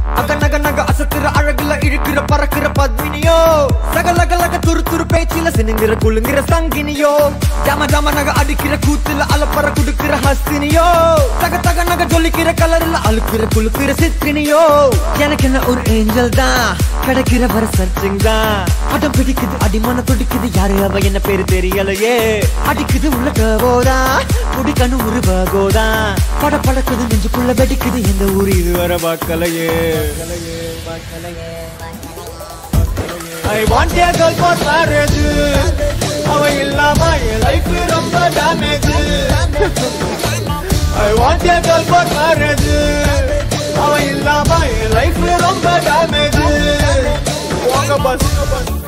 அக நக நக அசத்துற அழகுல இழுக்கிற பறக்கிற பத்மினியோ சகலகலக துரு துரு பேச்சில சினுங்கிற குலுங்கிற சங்கினியோ ஜம ஜம நக அடிக்கிற கூத்துல அலப்பற குடுக்கிற ஹஸ்தினியோ தக தக நக ஜொலிக்கிற கலர்ல அழுக்கிற குலுக்கிற சித்தினியோ எனக்கு என்ன ஒரு ஏஞ்சல் தான் கிடைக்கிற வர சர்ச்சிங் தான் அடம் பிடிக்குது அடிமான துடிக்குது யாரு அவ என்ன பேரு தெரியலையே அடிக்குது உள்ள கவோதா குடிக்கணும் ஒரு பகோதா பட படக்குது நெஞ்சுக்குள்ள வெடிக்குது எந்த ஊர் இதுவரை பார்க்கலையே I want a girl for marriage அவ இல்லாம என் லைஃப் ரொம்ப damage I want a girl for marriage அவ இல்லாம என் லைஃப் ரொம்ப டேமேஜ் போங்க பஸ்